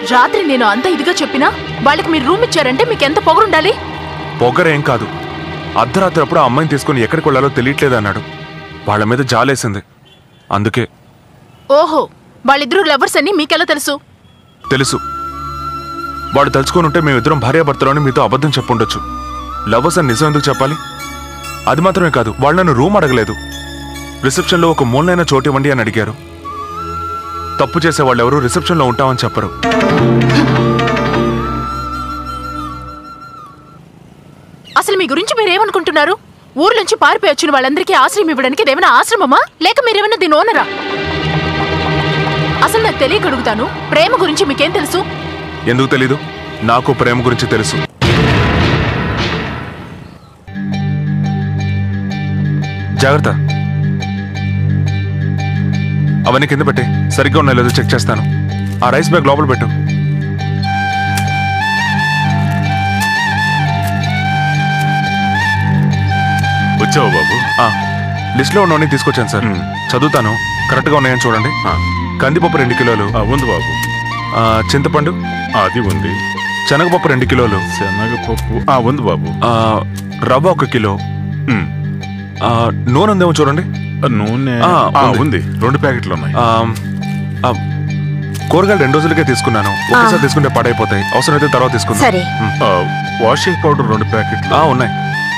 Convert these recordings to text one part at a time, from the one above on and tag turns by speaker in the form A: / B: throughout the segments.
A: రాత్రి నేను అంత ఇదిగా చెప్పినా వాళ్ళకి మీరు రూమ్ ఇచ్చారంటే మీకు ఎంత పొగరుండాలి
B: పొగరేం కాదు అర్ధరాత్రి అప్పుడు ఆ అమ్మాయిని తీసుకుని ఎక్కడికి వెళ్ళాలో తెలియట్లేదు అన్నాడు వాళ్ళ మీద జాలేసింది అందుకే
A: ఓహో వాళ్ళిద్దరూ లవర్స్ అని మీకెలా తెలుసు
B: తెలుసు వాడు తలుచుకొని ఉంటే మేమిద్దరం భార్యాభర్తలు అని మీతో అబద్ధం చెప్పుండొచ్చు లవర్స్ అని నిజం ఎందుకు చెప్పాలి అది మాత్రమే కాదు వాళ్ళు నన్ను రూమ్ అడగలేదు రిసెప్షన్లో ఒక మూలనైన చోటు ఇవ్వండి అని అడిగారు తప్పు చేసే వాళ్ళు ఎవరు రిసెప్షన్లో ఉంటామని చెప్పరు
A: అసలు మీ గురించి మీరేమనుకుంటున్నారు ఊర్లోంచి పారిపోయి వచ్చిన వాళ్ళందరికీ ఆశ్రయం ఇవ్వడానికి ఇదేమైనా ఆశ్రమమా లేక మీరేమైనా దీని ఓనరా అసలు నాకు తెలియక అడుగుతాను ప్రేమ గురించి మీకేం తెలుసు
B: ఎందుకు తెలీదు నాకు ప్రేమ గురించి తెలుసు జాగ్రత్త అవన్నీ కింద పెట్టి సరిగ్గా ఉన్నాయో లేదో చెక్ చేస్తాను ఆ రైస్ బ్యాగ్ లోపల పెట్టు
C: వచ్చావా బాబు
B: ఆ, లిస్ట్లో ఉన్నవన్నీ తీసుకొచ్చాను సార్
C: మ్.
B: చదువుతాను కరెక్ట్గా ఉన్నాయని చూడండి
C: ఆ,
B: కందిపప్పు రెండు కిలోలు
C: ఆ, ఉంది బాబు
B: ఆ, చింతపండు
C: ఆ, అది ఉంది
B: శనగపప్పు రెండు కిలోలు
C: శనగపప్పు ఆ, ఉంది బాబు
B: ఆ, రవ్వ ఒక కిలో
C: ఉమ్.
B: ఆ, నూనె ఉందేమో చూడండి
C: ఆ, నూనె
B: ఆ,
C: ఆ,
B: ఉంది.
C: ఉంది రెండు ప్యాకెట్లు ఉన్నాయి
B: ఆ, ఆ, కూరగాయలు రెండు రోజులకే తీసుకున్నాను ఒకేసారి తీసుకుంటే పాడైపోతాయి అవసరమైతే తర్వాత తీసుకుందాం
D: సరే
C: ఆ, వాషింగ్ పౌడర్ రెండు ప్యాకెట్లు
B: ఆ, ఉన్నాయి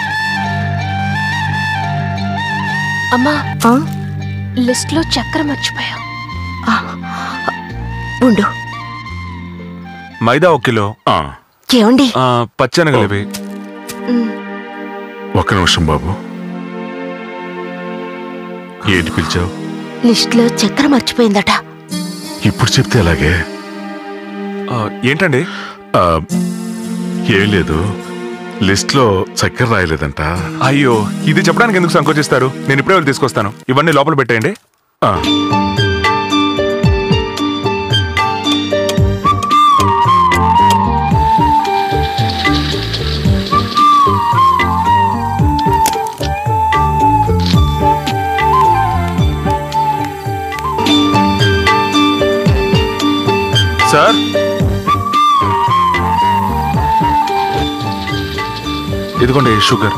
A: అమ్మా
D: ఆ?
A: లిస్ట్ లో చక్కెర మర్చిపోయా
D: ఆ. ఉండు
B: మైదా ఒక కిలో
C: ఆ,
D: ఏమండి
B: ఆ, పచ్చెనగలు ఇవి
C: ఒక్క నిమిషం బాబు ఏంటి పిలిచావు
D: లిస్ట్ లో చక్కెర మర్చిపోయిందట
C: ఇప్పుడు చెప్తే ఎలాగే
B: ఆ, ఏంటండి
C: ఆ, ఏం లేదు లిస్ట్ లో చక్కెర రాయలేదంట
B: అయ్యో ఇది చెప్పడానికి ఎందుకు సంకోచిస్తారు నేను ఇప్పుడే వెళ్ళి తీసుకొస్తాను ఇవన్నీ లోపల పెట్టేయండి
C: ఆ,
B: సార్ ఇదిగోండి షుగర్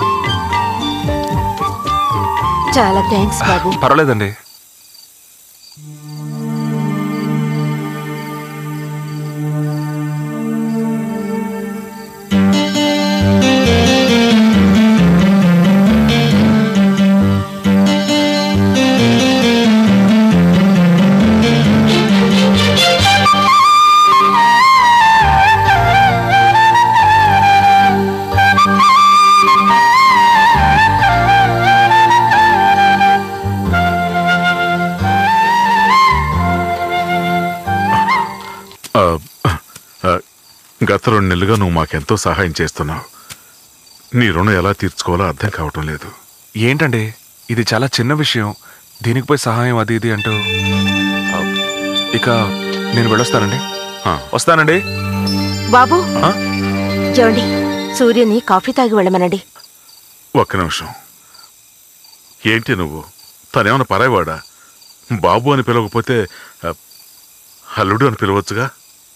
D: చాలా థ్యాంక్స్ బాబు
B: పర్వాలేదండి
C: ఆ, ఆ, గత రెండు నెలలుగా నువ్వు మాకెంతో సహాయం చేస్తున్నావు నీ రుణం ఎలా తీర్చుకోవాలో అర్థం కావటం లేదు
B: ఏంటండి ఇది చాలా చిన్న విషయం దీనికి పోయి సహాయం అది ఇది అంటూ ఆ, ఇక నేను వెళ్ళొస్తానండి
C: ఆ,
B: వస్తానండి
D: బాబు
B: ఆ?
D: ఏమండి సూర్యుని కాఫీ తాగి వెళ్ళమనండి
C: ఒక్క నిమిషం ఏంటి నువ్వు తనేమన్నా పరాయవాడా బాబు అని పిలవకపోతే ఆ, అల్లుడు అని పిలవచ్చుగా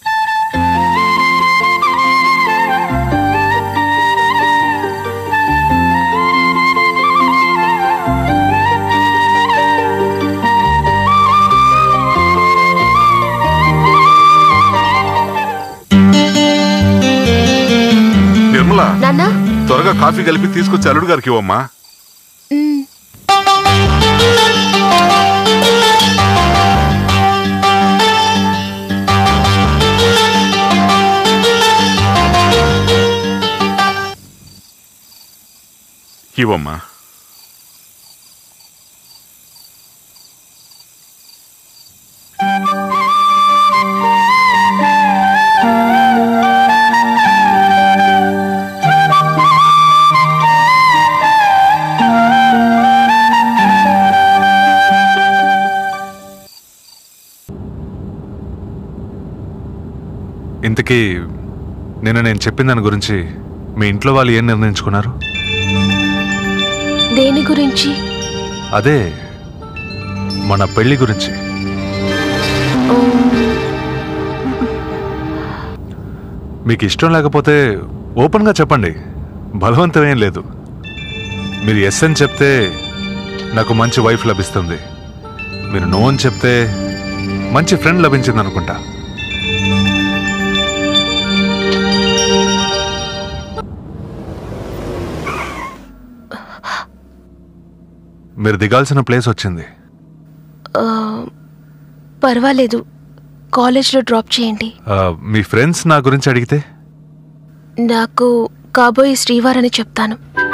C: నిర్మల
D: నాన్న
C: త్వరగా కాఫీ కలిపి తీసుకొచ్చి అల్లుడు గారికి ఇవ్వమ్మా ఇవ్వమ్మా
B: ఇంతకీ నిన్న నేను చెప్పిన దాని గురించి మీ ఇంట్లో వాళ్ళు ఏం నిర్ణయించుకున్నారు
A: దేని గురించి
B: అదే మన పెళ్లి గురించి
E: మీకు ఇష్టం లేకపోతే ఓపెన్గా చెప్పండి బలవంతం ఏం లేదు మీరు ఎస్ అని చెప్తే నాకు మంచి వైఫ్ లభిస్తుంది మీరు నో అని చెప్తే మంచి ఫ్రెండ్ లభించింది అనుకుంటా మీరు దిగాల్సిన ప్లేస్ వచ్చింది
D: ఆ, పర్వాలేదు కాలేజ్లో డ్రాప్ చేయండి
E: ఆ, మీ ఫ్రెండ్స్ నా గురించి అడిగితే
D: నాకు కాబోయే శ్రీవారని చెప్తాను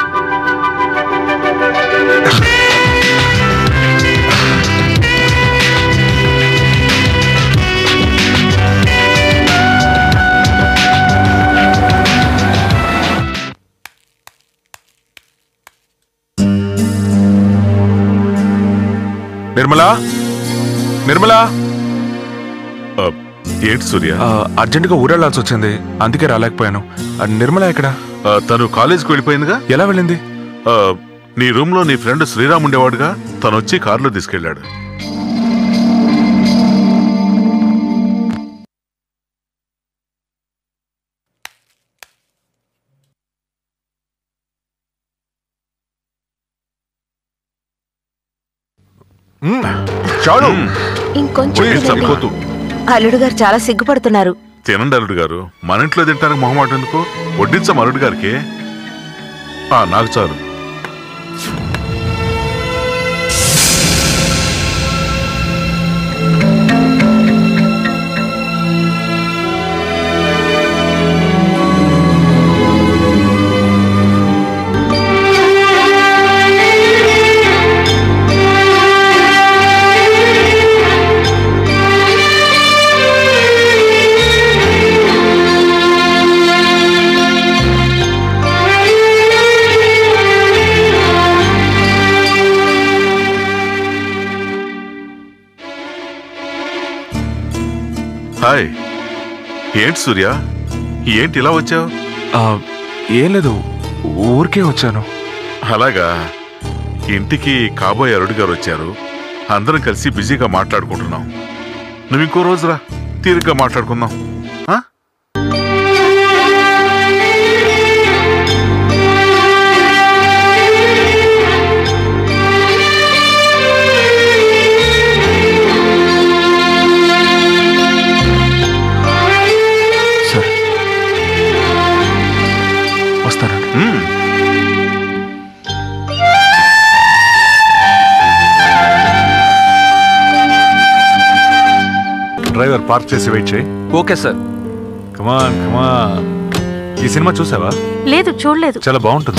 B: నిర్మలా నిర్మలా
C: ఆ, ఏంటి సూర్య
B: ఆ, అర్జెంటుగా ఊరెళ్ళాల్సి వచ్చింది అందుకే రాలేకపోయాను ఆ, నిర్మల ఎక్కడ
C: ఆ, తను కాలేజీకి వెళ్ళిపోయిందిగా
B: ఎలా వెళ్ళింది
C: ఆ, నీ రూమ్ లో నీ ఫ్రెండ్ శ్రీరామ్ ఉండేవాడుగా తను వచ్చి కారులో తీసుకెళ్ళాడు
B: మ్మ్. చాలు
D: ఇంకొంచెం
C: పోయి
D: తినండి.
C: సరిపోతూ
D: అల్లుడు గారు చాలా సిగ్గుపడుతున్నారు
C: తినండి అల్లుడు గారు మన ఇంట్లో తింటానికి మొహమాట ఎందుకు వడ్డించాం అల్లుడు గారికి ఆ నాకు చాలు హాయ్ ఏంటి సూర్య ఏంటి ఇలా వచ్చావు
B: ఆ, ఏం లేదు ఊరికే వచ్చాను
C: అలాగా ఇంటికి కాబోయే అరుడు గారు వచ్చారు అందరం కలిసి బిజీగా మాట్లాడుకుంటున్నాం నువ్వు ఇంకో రోజు రా తీరిగ్గా మాట్లాడుకుందాం ఆ?
B: సరే వస్తానండి
C: మ్మ్.
E: డ్రైవర్ పార్క్ చేసి వెయిట్ చేయి
F: ఓకే సార్
E: కమాన్ కమాన్ ఈ సినిమా చూసావా
A: లేదు చూడలేదు
E: చాలా బాగుంటుంది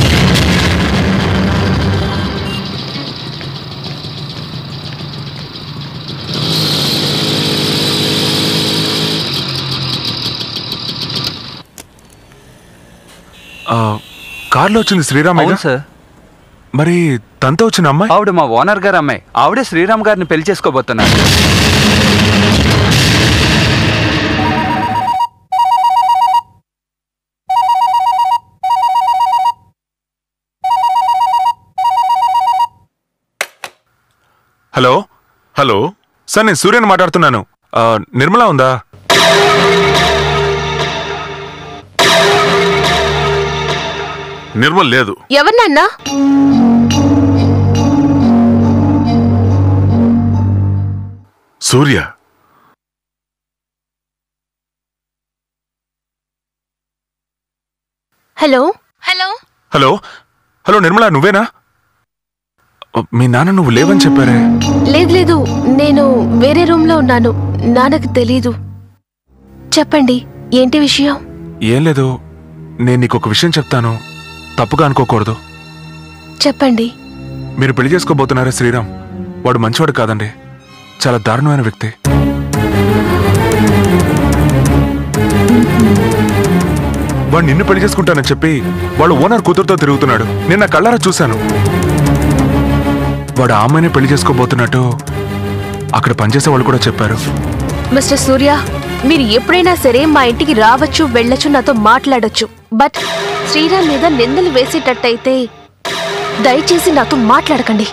B: ఆ, కార్లో వచ్చింది శ్రీరామ్
F: అవును సార్
B: మరి తనతో వచ్చిన అమ్మాయి
F: ఆవిడ మా ఓనర్ గారు అమ్మాయి ఆవిడే శ్రీరామ్ గారిని పెళ్లి చేసుకోబోతున్నారు
B: హలో
C: హలో
B: సార్ నేను సూర్యని మాట్లాడుతున్నాను ఆ, నిర్మల ఉందా
C: నిర్మల్ లేదు
D: ఎవరినన్నా
C: Surya
D: hello hello
B: hello hello Nirmala నువ్వేనా ఆ, మీ నాన్న నువ్వు లేవని చెప్పారే
D: లేదు లేదు నేను వేరే రూమ్లో ఉన్నాను నాన్నకు తెలీదు చెప్పండి ఏంటి విషయం
B: ఏం లేదు నేను నీకు ఒక విషయం చెప్తాను తప్పుగా అనుకోకూడదు
D: చెప్పండి
B: మీరు పెళ్లి చేసుకోబోతున్నారా శ్రీరామ్ వాడు మంచివాడు కాదండి చాలా దారుణమైన వ్యక్తి వాడు నిన్ను పెళ్లి చేసుకుంటానని చెప్పి వాడు ఓనర్ కూతురుతో తిరుగుతున్నాడు నిన్న కళ్ళారా చూశాను వాడు ఆమెనే పెళ్లి చేసుకోబోతున్నట్టు అక్కడ పనిచేసే వాళ్ళు కూడా చెప్పారు
D: మిస్టర్ సూర్య మీరు ఎప్పుడైనా సరే మా ఇంటికి రావచ్చు వెళ్ళొచ్చు నాతో మాట్లాడొచ్చు బట్ శ్రీరామ్ మీద నిందలు వేసేటట్టయితే దయచేసి నాతో మాట్లాడకండి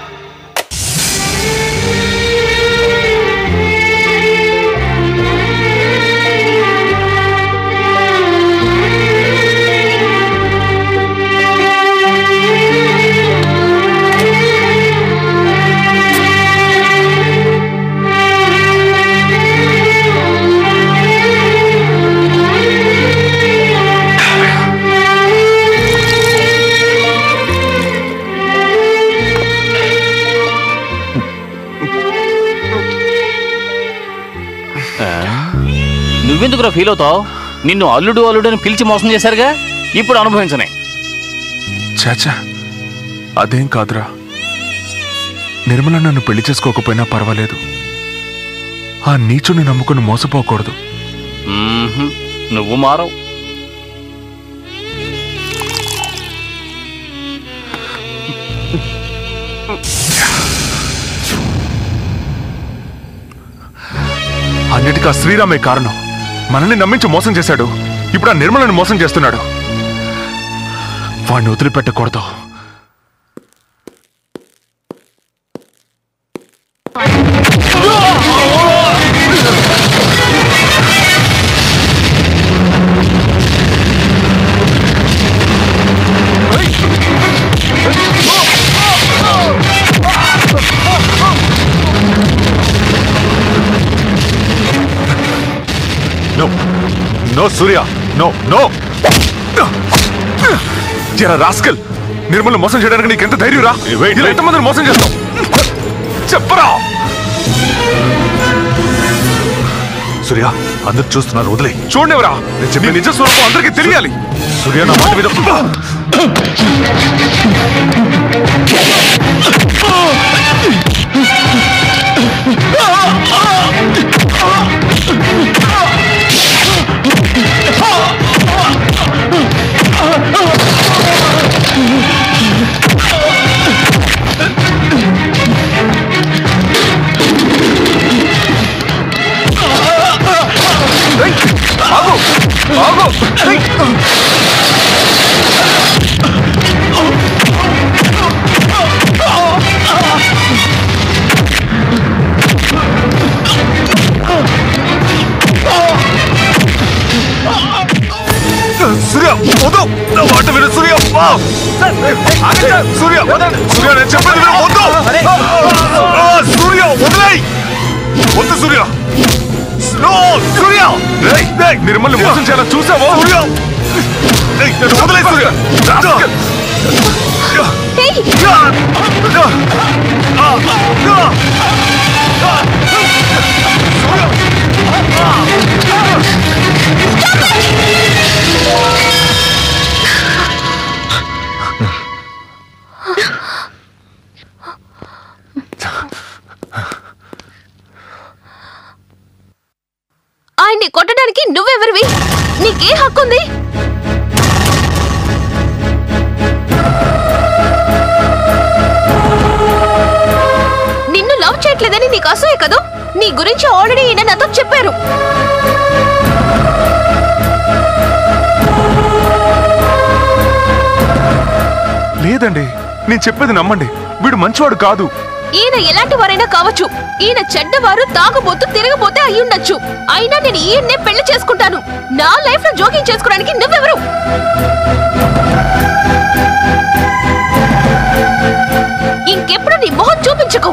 G: ఎందుకురా ఫీల్ అవుతావు నిన్ను అల్లుడు అల్లుడు అని పిలిచి మోసం చేశారుగా ఇప్పుడు అనుభవించనే
B: చాచా అదేం కాదురా నిర్మల నన్ను పెళ్లి చేసుకోకపోయినా పర్వాలేదు ఆ నీచుని నమ్ముకుని మోసపోకూడదు
G: మ్మ్హ్మ్. నువ్వు మారవు
B: అన్నిటికీ ఆ శ్రీరామే కారణం మనల్ని నమ్మించి మోసం చేశాడు ఇప్పుడు ఆ నిర్మలను మోసం చేస్తున్నాడు వాడిని వదిలిపెట్టకూడదు
E: no no Surya no no
B: జరా రాస్కల్ నిర్మల్ మోసం చేయడానికి నీకు ఎంత ధైర్యం రా
E: ఏ, wait,
B: ఇలా
E: wait.
B: ఎంతమందిని మోసం చేస్తావు చెప్పరా
E: సూర్య అందరు చూస్తున్నారు వదిలే
B: చూడనివరా నేను చెప్పే నిజ స్వరూపం అందరికీ తెలియాలి
E: సూర్య నా మాట మీద
B: ఆగు ఆగు ఏయ్! సూర్య వద్దు నా మాట విను సూర్య ఆ! ఆగండి, సూర్య సూర్య నేను చెప్పేది విను వద్దు ఆ, సూర్య వదిలేయ్ వద్దు సూర్య నో సూర్య రేయ్, రేయ్, నిర్మల్ని మోసం చేయాలని చూసావా సూర్య రేయ్, నన్ను వదిలే సూర్య రాస్కల్.
D: హేయ్
B: ఆ! ఆ! ఆ!
D: ఆయన్ని కొట్టడానికి నువ్వెవరివి నీకే హక్కుంది నిన్ను లవ్ చేయట్లేదని నీకు అసూయ కదూ నీ గురించి ఆల్రెడీ ఈయన నాతో చెప్పారు
B: లేదండి నేను చెప్పేది నమ్మండి వీడు మంచివాడు కాదు
D: ఈయన ఎలాంటి వారైనా కావచ్చు ఈయన చెడ్డవారు తాగుబోతూ తిరగబోతే అయ్యుండొచ్చు అయినా నేను ఈయన్నే పెళ్లి చేసుకుంటాను నా లైఫ్ లో జోక్యం చేసుకోవడానికి నువ్వెవరు ఇంకెప్పుడు నీ మొహం చూపించుకో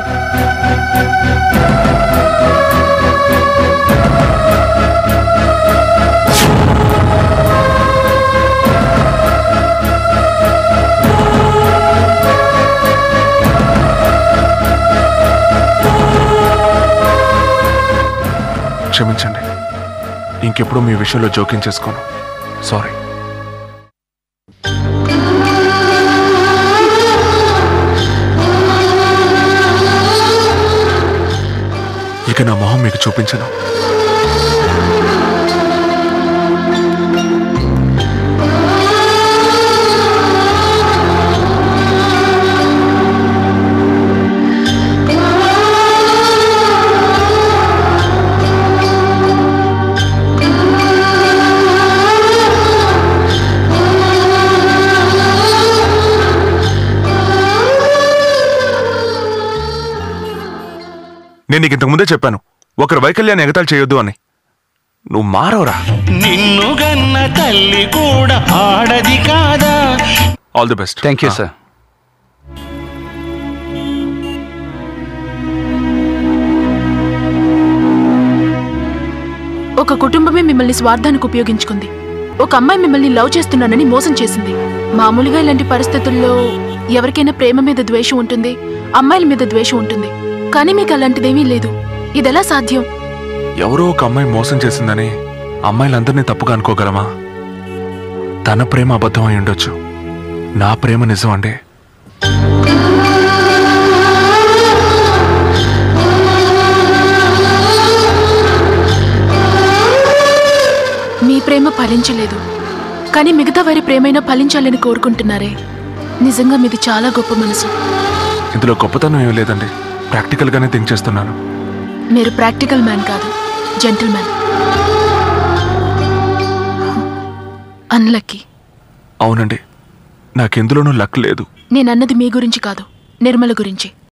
B: క్షమించండి ఇంకెప్పుడు మీ విషయంలో జోక్యం చేసుకోను సారీ ఇక నా మొహం మీకు చూపించను నేను నీకు ఇంతకు ముందే చెప్పాను ఒకరి వైకల్యాన్ని ఎగతాళి చేయొద్దు అని నువ్వు మారవరా
H: నిన్ను గన్న తల్లి కూడా ఆడది కాదా
B: all the best
F: thank you sir
A: ఒక కుటుంబమే మిమ్మల్ని స్వార్థానికి ఉపయోగించుకుంది ఒక అమ్మాయి మిమ్మల్ని లవ్ చేస్తున్నానని మోసం చేసింది మామూలుగా ఇలాంటి పరిస్థితుల్లో ఎవరికైనా ప్రేమ మీద ద్వేషం ఉంటుంది అమ్మాయిల మీద ద్వేషం ఉంటుంది కానీ మీకు అలాంటిదేమీ లేదు ఇదెలా సాధ్యం
B: ఎవరో ఒక అమ్మాయి మోసం చేసిందని అమ్మాయిలందరినీ తప్పుగా అనుకోగలమా తన ప్రేమ అబద్ధం అయి ఉండొచ్చు నా ప్రేమ నిజం అండి
A: మీ ప్రేమ ఫలించలేదు కానీ మిగతా వారి ప్రేమైనా ఫలించాలని కోరుకుంటున్నారే నిజంగా మీది చాలా గొప్ప మనసు
B: ఇందులో గొప్పతనం ఏమీ లేదండి ప్రాక్టికల్గానే థింక్ చేస్తున్నాను
A: మీరు ప్రాక్టికల్ మ్యాన్ కాదు జెంటిల్ మ్యాన్ అన్లక్కీ
B: అవునండి నాకెందులోనూ లక్ లేదు
A: నేనన్నది మీ గురించి కాదు నిర్మల గురించి